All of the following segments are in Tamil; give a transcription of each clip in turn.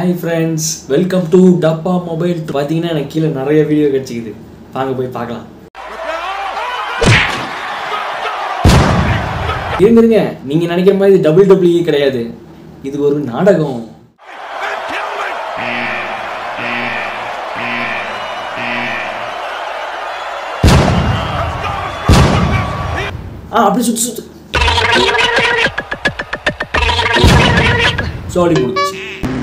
Hi friends welcome to Dabba mobile பார்த்தீங்கன்னா எனக்கு கீழே நிறைய வீடியோ கிடச்சிக்குது வாங்க போய் பார்க்கலாம் இருங்க இருங்க நீங்கள் நினைக்கிற மாதிரி இது டபுள் டபுள்யூ கிடையாது இது ஒரு நாடகம் ஆ அப்படி சுத்து சுத்து சோடி முடிச்சு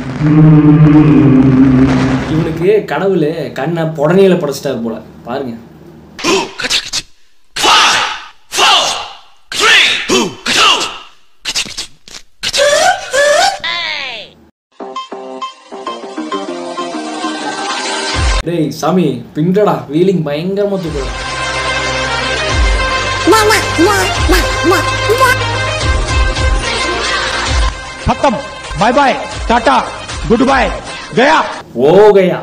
இவனுக்கு கடவுள் கண்ணை புடனையில படைச்சிட்டாரு போல பாருங்க டேய் சாமி பின்றடா வீலிங் பயங்கரமா தூக்குறா खत्म bye bye tata good bye गया ஓகையா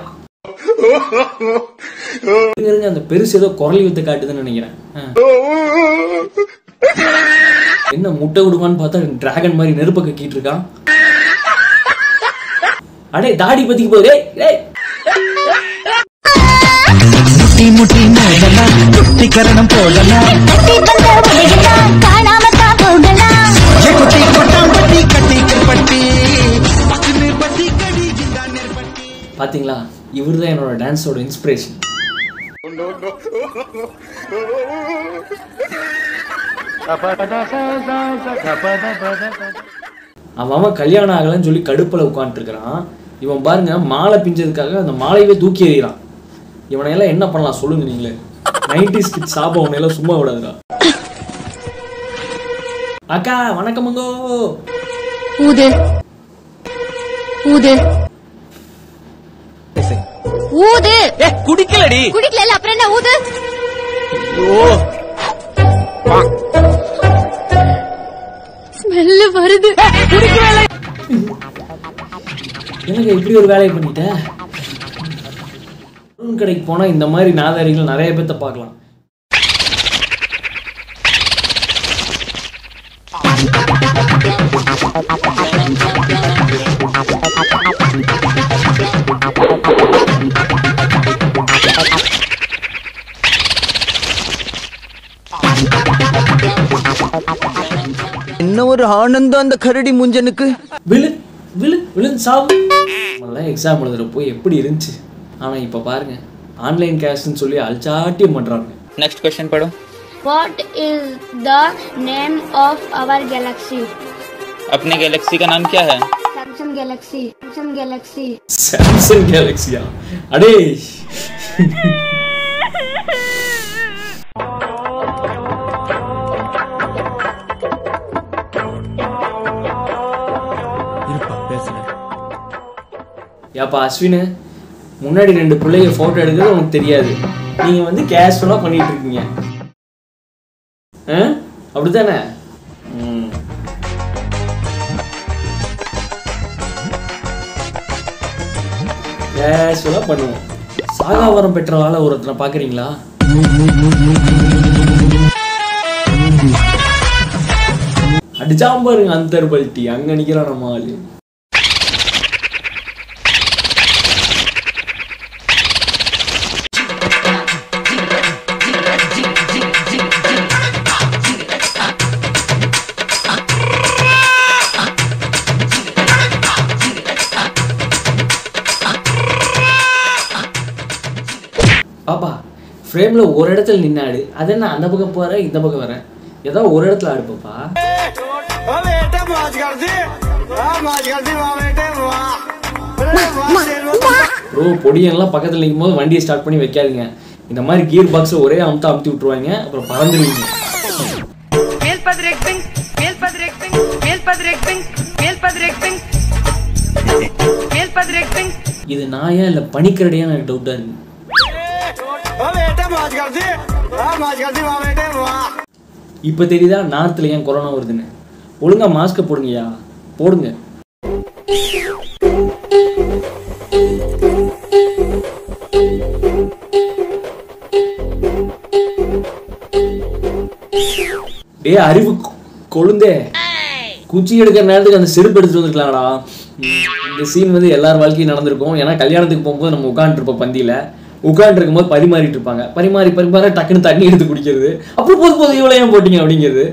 இருங்க, இருங்க அந்த பெருசு ஏதோ குரலி வித்து காட்டுதுன்னு நினைக்கிறேன் ஆ. என்ன முட்டை விடுவான்னு பார்த்தா டிராகன் மாதிரி நெருப்ப கக்கிட்டு இருக்கான் அடே தாடி பத்திக்கு போகுது ஏய், ஏய் முட்டி முட்டி மோதலாம் குட்டிக்கரணம் போடலாம் கட்டி வந்த உடையெல்லாம் காணாமத்தா போகலாம் ஏ குட்டி கொட்டாம் பட்டி கட்டி பட்டி பக்குனு பட்டி கடி இந்த நெற்பட்டி பாத்தீங்களா இவர் தான் என்னோட டான்ஸோட இன்ஸ்பிரேஷன் அவன் அவன் கல்யாணம் ஆகலைன்னு சொல்லி கடுப்பில் உட்காந்துருக்கிறான் இவன் பாருங்க மாலை பிஞ்சதுக்காக அந்த மாலையவே தூக்கி எறிகிறான் இவனையெல்லாம் என்ன பண்ணலாம் சொல்லுங்க நீங்களே நைன்டி ஸ்கிட் சாப்பா உன்னையெல்லாம் சும்மா விடாதுடா அக்கா வணக்கமுங்கோ ஊது ஊது ஊது குடிக்கலடி குடிக்கல அப்புறம் என்ன ஊது ஸ்மெல்லு வருது எனக்கு இப்படி ஒரு வேலையை பண்ணிட்ட சலூன் கடைக்கு போனா இந்த மாதிரி நாதாரிகள் நிறைய பேர்த்த பார்க்கலாம் என்ன ஒரு ஆனந்தம் அந்த கரடி முஞ்சனுக்கு விழு விழு விழுந்து சாவு நம்மளாம் எக்ஸாம் எழுதுறப்போ எப்படி இருந்துச்சு ஆனா இப்ப பாருங்க ஆன்லைன் கேஷ்னு சொல்லி அல்சாட்டியம் பண்றாங்க नेक्स्ट क्वेश्चन पढ़ो What is the name of our galaxy? अपने गैलेक्सी का नाम क्या है Samsung Galaxy. Samsung Galaxy. Samsung கேலக்ஸியா அடே ஏப்பா அஸ்வினு முன்னாடி ரெண்டு பிள்ளைங்க போட்டோ எடுக்கிறது உனக்கு தெரியாது நீங்க வந்து கேஷுவலா பண்ணிட்டு இருக்கீங்க ஆ? அப்படித்தானே ம். கேஷுவலா பண்ணுவோம் சாகாவரம் பெற்ற ஆள ஒருத்தனை பாக்குறீங்களா அடிச்சாம பாருங்க அந்த பல்ட்டி அங்க நிக்கிறான் நம்ம ஆளு பாப்பா ஃப்ரேம்ல ஒரு இடத்துல நின்னாடு அது என்ன அந்த பக்கம் போற இந்த பக்கம் வரேன் ஏதோ ஒரு இடத்துல ஆடு பாப்பா ப்ரோ பொடியெல்லாம் பக்கத்துல நிற்கும் போது வண்டியை ஸ்டார்ட் பண்ணி வைக்காதீங்க இந்த மாதிரி கியர் பாக்ஸை ஒரே அமுத்த அமுத்தி விட்டுருவாங்க அப்புறம் பறந்துடுவீங்க Meelpadrekting, meelpadrekting, meelpadrekting, meelpadrekting. Meelpadrekting. இது நாயா இல்ல பனிக்கரடியா எனக்கு டவுட்டா இருக்கு இப்ப தெரியுதா நார்த்ல ஏன் கொரோனா வருதுன்னு ஒழுங்கா மாஸ்க போடுங்கய்யா போடுங்க டேய் அறிவு கொ- கொழுந்தே குச்சி எடுக்கிற நேரத்துக்கு அந்த செருப்பு எடுத்துட்டு வந்துருக்கலாம்டா ம். இந்த சீன் வந்து எல்லார் வாழ்க்கையும் நடந்திருக்கும் ஏன்னா கல்யாணத்துக்கு போகும்போது நம்ம உட்காந்துருப்போம் பந்தியில உட்காந்துருக்கும் இருக்கும்போது பரிமாறிட்டு இருப்பாங்க பரிமாறி பரிமாற டக்குன்னு தண்ணி எடுத்து குடிக்கிறது அப்புறம் போது போது இவ்வளோ ஏன் போட்டீங்க அப்படிங்கிறது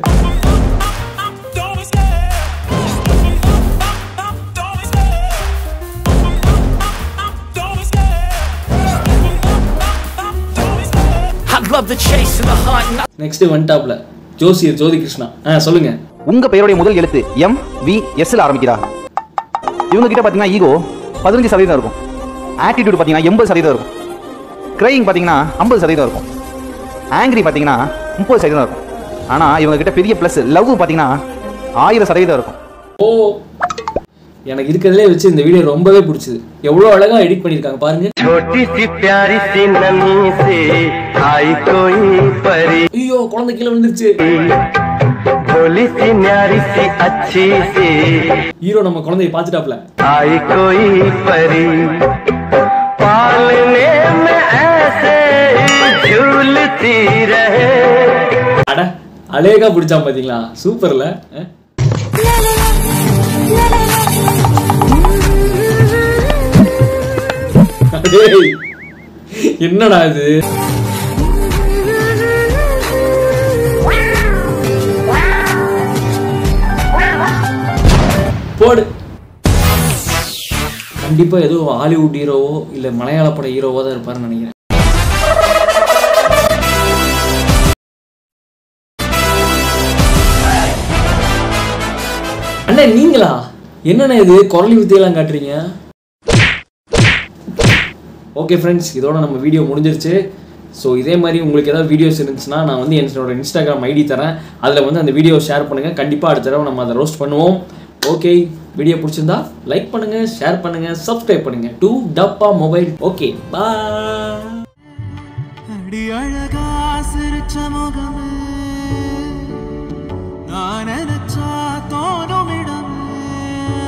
நெக்ஸ்ட் வந்துட்டாப்ல ஜோசியர் ஜோதி கிருஷ்ணா ஆ சொல்லுங்க உங்க பெயருடைய முதல் எழுத்து எம் வி எஸ்ல ஆரம்பிக்கிறா இவங்க கிட்ட பாத்தீங்கன்னா ஈகோ பதினஞ்சு சதவீதம் இருக்கும் ஆட்டிடியூட் பாத்தீங்கன்னா எண்பது சதவீதம் இருக்கும் கிரையிங் பாத்தீங்கன்னா ஐம்பது சதவீதம் இருக்கும் ஆங்கிரி பாத்தீங்கன்னா முப்பது சதவீதம் இருக்கும் ஆனா இவங்க கிட்ட பெரிய பிளஸ் லவ் பாத்தீங்கன்னா ஆயிரம் சதவீதம் இருக்கும் ஓ எனக்கு இருக்கிறதுலே வச்சு இந்த வீடியோ ரொம்பவே பிடிச்சது எவ்வளோ அழகா எடிட் பண்ணியிருக்காங்க பாருங்க छोटी सी प्यारी सी नमी से आई कोई परी ஐயோ குழந்தை கீழே விழுந்துருச்சு भोली सी न्यारी सी अच्छी सी ஹீரோ நம்ம குழந்தைய பார்த்துட்டாப்ல आई कोई परी पालने में ऐसे झूलती रहे அட அழகா பிடிச்சான் பாத்தீங்களா சூப்பர்ல அஹ்? டேய், என்னடா இது போடு கண்டிப்பா ஏதோ ஹாலிவுட் ஹீரோவோ இல்ல மலையாள பட ஹீரோவோ தான் இருப்பாருன்னு நினைக்கிறேன் அண்ணா நீங்களா என்னண்ணே இது குரலி வித்தியெல்லாம் காட்டுறீங்க ஓகே ஃப்ரெண்ட்ஸ் இதோட நம்ம வீடியோ முடிஞ்சிருச்சு ஸோ இதே மாதிரி உங்களுக்கு ஏதாவது வீடியோஸ் இருந்துச்சுன்னா நான் வந்து என்னோட இன்ஸ்டாகிராம் ஐடி தரேன் அதில் வந்து அந்த வீடியோ ஷேர் பண்ணுங்கள் கண்டிப்பாக அடுத்த தடவை நம்ம அதை ரோஸ்ட் பண்ணுவோம் ஓகே வீடியோ பிடிச்சிருந்தா லைக் பண்ணுங்கள் ஷேர் பண்ணுங்கள் சப்ஸ்கிரைப் பண்ணுங்கள் டூ டப்பா மொபைல் ஓகே பா அடி அழகா சிரிச்ச முகமே நான் நினைச்சா தோணும் இடமே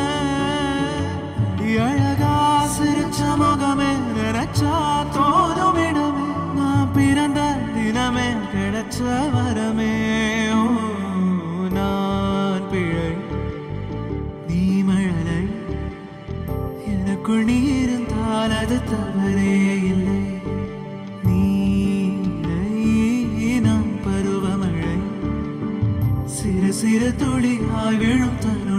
அடி அழகா சிரிச்ச முகமே நினைச்சா தோணும் இடமே நான் பிறந்த தினமே கிடைச்ச வரமே ஓ, நான் பிழை நீ மழலை எனக்குள் நீ இருந்தால் அது தவறே இல்லை நீரை நாம் பருவமழை சிறு சிறு துளியாய் விழும் தரும்